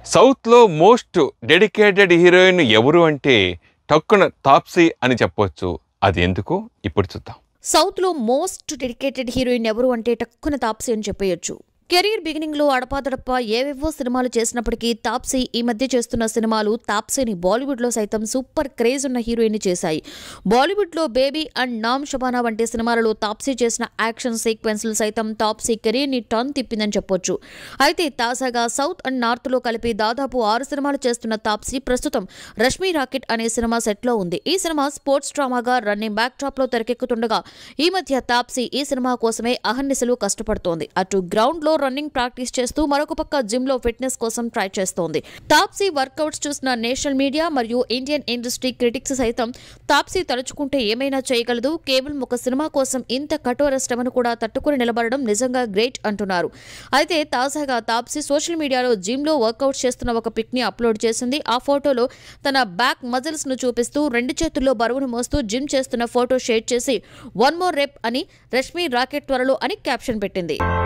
సౌత్లో most dedicated heroine ఎవరు అంటే టక్కున తాప్సీ అని చెప్పొచ్చు అది ఎందుకు ఇప్పుడు చూద్దాం సౌత్లో మోస్ట్ డెడికేటెడ్ హీరోయిన్ ఎవరు అంటే టక్కున తాప్సీ అని చెప్పేయొచ్చు కెరీర్ బిగినింగ్ లో అడపాదడప ఏవేవో సినిమాలు చేసినప్పటికీ తాప్సీ ఈ మధ్య చేస్తున్న సినిమాలు తాప్సీని బాలీవుడ్ లో సైతం సూపర్ క్రేజ్ ఉన్న హీరోయిన్ చేశాయి బాలీవుడ్ లో బేబీ అండ్ నామ్ షబానా వంటి సినిమాలలో తాప్సీ చేసిన యాక్షన్ సీక్వెన్స్లు సైతం తాప్సీ కెరీర్ ని టర్న్ తిప్పిందని చెప్పొచ్చు అయితే తాజాగా సౌత్ అండ్ నార్త్ లో కలిపి దాదాపు ఆరు సినిమాలు చేస్తున్న తాప్సీ ప్రస్తుతం రష్మీ రాకెట్ అనే సినిమా సెట్ లో ఉంది ఈ సినిమా స్పోర్ట్స్ డ్రామాగా రన్నింగ్ బ్యాక్ డ్రాప్ లో తెరకెక్కుతుండగా ఈ మధ్య తాప్సీ ఈ సినిమా కోసమే అహర్నిశలు కష్టపడుతోంది అటు గ్రౌండ్ లో రన్నింగ్ ప్రాక్టీస్ చేస్తూ మరొక పక్క జిమ్ లో ఫిట్నెస్ కోసం ట్రై చేస్తోంది తాప్సీ వర్కౌట్స్ చూసిన నేషనల్ మీడియా మరియు ఇండియన్ ఇండస్ట్రీ క్రిటిక్స్ సైతం తాప్సీ తలుచుకుంటే ఏమైనా చేయగలదు కేవలం ఒక సినిమా కోసం ఇంత కఠోర శ్రమను కూడా తట్టుకుని నిలబడడం నిజంగా గ్రేట్ అంటున్నారు అయితే తాజాగా తాప్సీ సోషల్ మీడియాలో జిమ్ లో వర్కౌట్ చేస్తున్న ఒక పిక్ ని అప్లోడ్ చేసింది ఆ ఫోటోలో తన బ్యాక్ మజిల్స్ ను చూపిస్తూ రెండు చేతుల్లో బరువును మోస్తూ జిమ్ చేస్తున్న ఫోటో షేర్ చేసి వన్ మోర్ రెప్ అని రష్మి రాకెట్ త్వరలో అని క్యాప్షన్ పెట్టింది